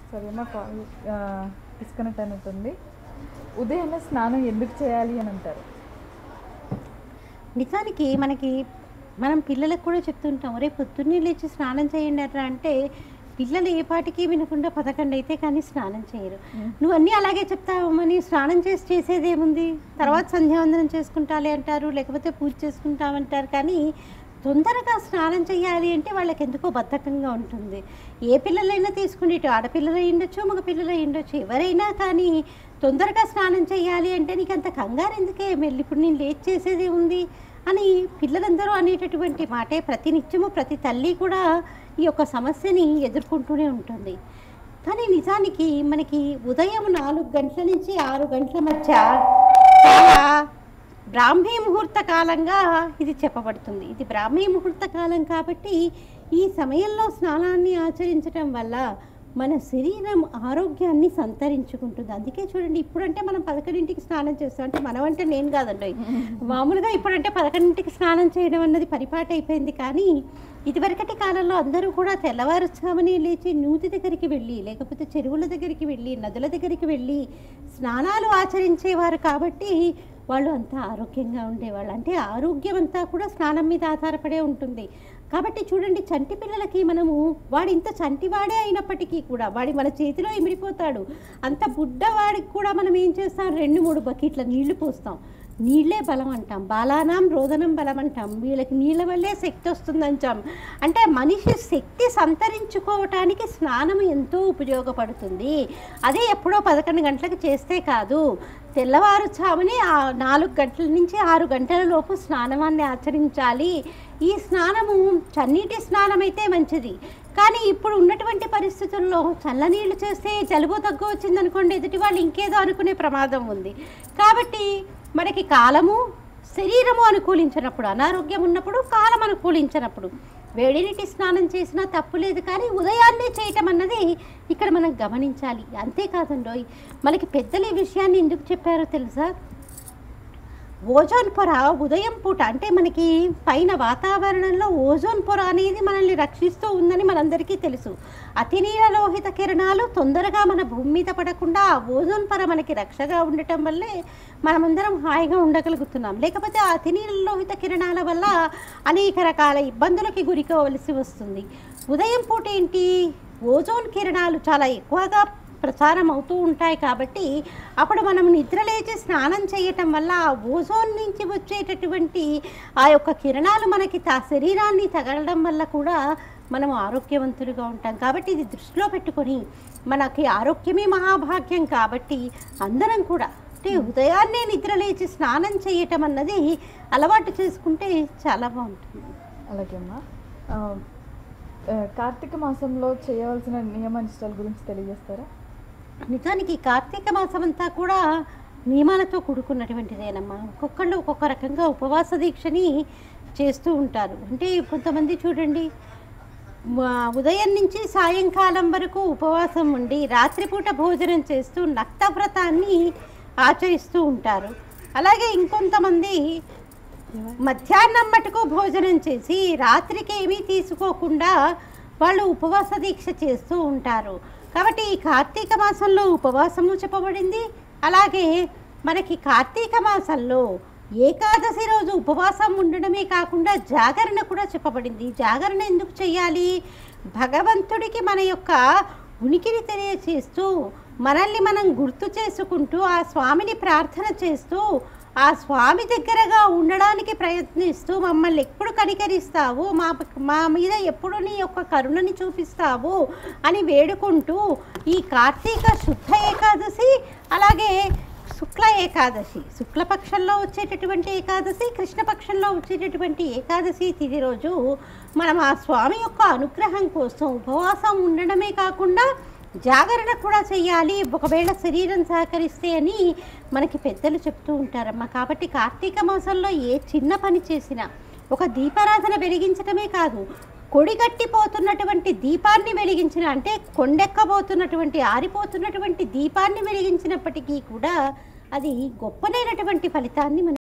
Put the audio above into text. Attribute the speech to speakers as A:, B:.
A: సరేనా call disconnect అయినట్టుంది ఉదయాన్నే స్నానం ఎందుకు చేయాలి అని అంటారు
B: నిజానికి మనకి మనం పిల్లలకు కూడా చెప్తుంటాం రేపు పొద్దున్నే లేచి స్నానం చేయండి అట్లా అంటే పిల్లలు ఏ పాటికి వినకుండా పదకొండు అయితే కానీ స్నానం చేయరు నువ్వు అన్నీ అలాగే చెప్తావని స్నానం చేసి చేసేదేముంది తర్వాత సంధ్యావందనం చేసుకుంటాలే అంటారు లేకపోతే పూజ చేసుకుంటామంటారు కానీ తొందరగా స్నానం చేయాలి అంటే వాళ్ళకి ఎందుకో బద్ధకంగా ఉంటుంది ఏ పిల్లలైనా తీసుకుని ఇటు ఆడపిల్లలు అయి ఉండొచ్చు మగ పిల్లలు అయి ఉండొచ్చు ఎవరైనా కానీ తొందరగా స్నానం చేయాలి అంటే నీకు అంత కంగారు ఎందుకే మళ్ళీ ఇప్పుడు నేను లేట్ చేసేది ఉంది అని పిల్లలందరూ అనేటటువంటి మాటే ప్రతి నిత్యము ప్రతి తల్లి కూడా ఈ యొక్క సమస్యని ఎదుర్కొంటూనే ఉంటుంది కానీ నిజానికి మనకి ఉదయం నాలుగు గంటల నుంచి ఆరు గంటల మధ్య చాలా బ్రాహ్మీ ముహూర్త కాలంగా ఇది చెప్పబడుతుంది ఇది బ్రాహ్మీ ముహూర్త కాలం కాబట్టి ఈ సమయంలో స్నానాన్ని ఆచరించటం వల్ల మన శరీరం ఆరోగ్యాన్ని సంతరించుకుంటుంది అందుకే చూడండి ఇప్పుడంటే మనం పదకొండింటికి స్నానం చేస్తాం అంటే మనం అంటే నేను కాదండి మామూలుగా ఇప్పుడంటే పదకొండింటికి స్నానం చేయడం అన్నది పరిపాటి అయిపోయింది కానీ ఇదివరకటి కాలంలో అందరూ కూడా తెల్లవారుజామునే లేచి నూతి దగ్గరికి వెళ్ళి లేకపోతే చెరువుల దగ్గరికి వెళ్ళి నదుల దగ్గరికి వెళ్ళి స్నానాలు ఆచరించేవారు కాబట్టి వాళ్ళు అంతా ఆరోగ్యంగా ఉండేవాళ్ళు అంటే ఆరోగ్యం అంతా కూడా స్నానం మీద ఆధారపడే ఉంటుంది కాబట్టి చూడండి చంటి పిల్లలకి మనము వాడు ఇంత చంటివాడే అయినప్పటికీ కూడా వాడి మన చేతిలో ఇమిడిపోతాడు అంత బుడ్డవాడికి కూడా మనం ఏం చేస్తాం రెండు మూడు బకెట్ల నీళ్లు పోస్తాం నీళ్ళే బలం అంటాం బాలానాం రోదనం బలం అంటాం వీళ్ళకి నీళ్ళ వల్లే శక్తి వస్తుందంటాం అంటే మనిషి శక్తి సంతరించుకోవటానికి స్నానం ఎంతో ఉపయోగపడుతుంది అదే ఎప్పుడో పదకొండు గంటలకు చేస్తే కాదు తెల్లవారుజామునే ఆ నాలుగు గంటల నుంచి ఆరు గంటల లోపు స్నానాన్ని ఆచరించాలి ఈ స్నానము చన్నీటి స్నానం అయితే మంచిది కానీ ఇప్పుడు ఉన్నటువంటి పరిస్థితుల్లో చల్లనీళ్ళు చేస్తే జలుబు తగ్గు వచ్చిందనుకోండి ఎదుటి వాళ్ళు ఇంకేదో అనుకునే ప్రమాదం ఉంది కాబట్టి మనకి కాలము శరీరము అనుకూలించినప్పుడు అనారోగ్యం ఉన్నప్పుడు కాలం అనుకూలించినప్పుడు వేడి నీటి స్నానం చేసినా తప్పు లేదు కానీ ఉదయాన్నే చేయటం అన్నది ఇక్కడ మనం గమనించాలి అంతేకాదండోయ్ మనకి పెద్దలు ఈ విషయాన్ని ఎందుకు చెప్పారో తెలుసా ఓజోన్ పొర ఉదయం పూట అంటే మనకి పైన వాతావరణంలో ఓజోన్ పొర అనేది మనల్ని రక్షిస్తూ ఉందని మనందరికీ తెలుసు అతి నీలలోహిత కిరణాలు తొందరగా మన భూమి మీద పడకుండా ఆ ఓజోన్ పొర మనకి రక్షగా ఉండటం వల్లే మనమందరం హాయిగా ఉండగలుగుతున్నాం లేకపోతే ఆ అతి నీలలోహిత కిరణాల వల్ల అనేక రకాల ఇబ్బందులకి గురికోవలసి వస్తుంది ఉదయం పూట ఏంటి ఓజోన్ కిరణాలు చాలా ఎక్కువగా ప్రసారం అవుతూ ఉంటాయి కాబట్టి అప్పుడు మనం నిద్రలేచి స్నానం చేయటం వల్ల ఆ ఓజోన్ నుంచి వచ్చేటటువంటి ఆ యొక్క కిరణాలు మనకి తా శరీరాన్ని తగలడం వల్ల కూడా మనం ఆరోగ్యవంతులుగా ఉంటాం కాబట్టి ఇది దృష్టిలో పెట్టుకొని మనకి ఆరోగ్యమే మహాభాగ్యం కాబట్టి అందరం కూడా అంటే ఉదయాన్నే నిద్రలేచి స్నానం చేయటం అన్నది అలవాటు చేసుకుంటే చాలా బాగుంటుంది
A: అలాగే అమ్మా ఆ, ఆ, కార్తీక మాసంలో చేయవలసిన నియమ నిష్టల గురించి తెలియజేస్తారా
B: నిజానికి ఈ కార్తీక మాసం అంతా కూడా నియమాలతో కూడుకున్నటువంటిదేనమ్మా ఒక్కొక్కళ్ళు ఒక్కొక్క రకంగా ఉపవాస దీక్షని చేస్తూ ఉంటారు అంటే కొంతమంది చూడండి మా- ఉదయం నుంచి సాయంకాలం వరకు ఉపవాసం ఉండి రాత్రిపూట భోజనం చేస్తూ నక్తవ్రతాన్ని ఆచరిస్తూ ఉంటారు అలాగే ఇంకొంతమంది మధ్యాహ్నం మటుకు భోజనం చేసి రాత్రికి ఏమీ తీసుకోకుండా వాళ్ళు ఉపవాస దీక్ష చేస్తూ ఉంటారు కాబట్టి ఈ కార్తీక మాసంలో ఉపవాసము చెప్పబడింది అలాగే మనకి కార్తీక మాసంలో ఏకాదశి రోజు ఉపవాసం ఉండడమే కాకుండా జాగరణ కూడా చెప్పబడింది జాగరణ ఎందుకు చేయాలి భగవంతుడికి మన యొక్క ఉనికిని తెలియచేస్తూ మనల్ని మనం గుర్తు చేసుకుంటూ ఆ స్వామిని ప్రార్థన చేస్తూ ఆ స్వామి దగ్గరగా ఉండడానికి ప్రయత్నిస్తూ మమ్మల్ని ఎప్పుడు కనికరిస్తావు మా మా మీద ఎప్పుడు నీ యొక్క కరుణని చూపిస్తావు అని వేడుకుంటూ ఈ కార్తీక శుద్ధ ఏకాదశి అలాగే శుక్ల ఏకాదశి శుక్లపక్షంలో వచ్చేటటువంటి ఏకాదశి కృష్ణపక్షంలో వచ్చేటటువంటి ఏకాదశి తిథి రోజు మనం ఆ స్వామి యొక్క అనుగ్రహం కోసం ఉపవాసం ఉండడమే కాకుండా జాగరణ కూడా చేయాలి ఒకవేళ శరీరం సహకరిస్తే అని మనకి పెద్దలు చెప్తూ ఉంటారమ్మా కాబట్టి కార్తీక మాసంలో ఏ చిన్న పని చేసినా ఒక దీపారాధన వెలిగించడమే కాదు కొడిగట్టిపోతున్నటువంటి దీపాన్ని వెలిగించిన అంటే కొండెక్కబోతున్నటువంటి ఆరిపోతున్నటువంటి దీపాన్ని వెలిగించినప్పటికీ కూడా అది గొప్పనైనటువంటి ఫలితాన్ని మనకి